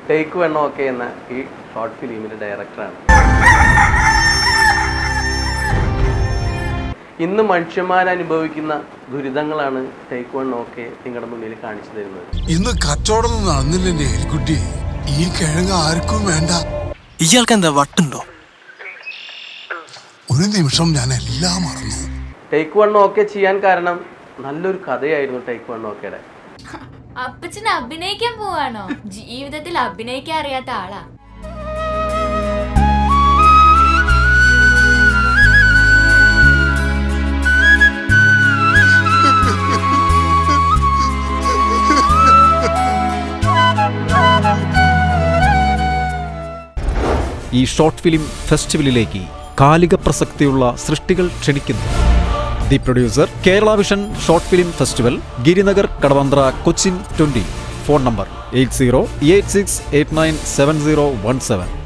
take one okay എന്ന ഈ short ഫിലിമിൻ്റെ ഡയറക്ടറാണ് ഇന്ന് മനുഷ്യന്മാർ അനുഭവിക്കുന്ന ദുരിതങ്ങളാണ് ടേക്ക് വൺ ഓക്കെ നിങ്ങളുടെ മുന്നിൽ കാണിച്ചു തരുന്നത് ഇന്ന് കച്ചവടം നടന്നില്ലേ എലിക്കുട്ടി ഈ കിഴങ്ങ് ആർക്കും വേണ്ട ഇയാൾക്ക് എന്താ വട്ടുണ്ടോ ഒരു നിമിഷം ഞാൻ എല്ലാം മറന്നു ടേക്ക് വൺ ഓക്കെ ചെയ്യാൻ കാരണം നല്ലൊരു കഥയായിരുന്നു ടേക്ക് വൺ ഓക്കെയുടെ അപ്പച്ചന് അഭിനയിക്കാൻ പോവാണോ ജീവിതത്തിൽ അഭിനയിക്കാൻ അറിയാത്ത ആളാ ഈ ഷോർട്ട് ഫിലിം ഫെസ്റ്റിവലിലേക്ക് കാലിക പ്രസക്തിയുള്ള സൃഷ്ടികൾ ക്ഷണിക്കുന്നു the producer Kerala vision short film festival Girinagar Kadavanthra Cochin twenty phone number eight zero eight six eight nine seven zero one seven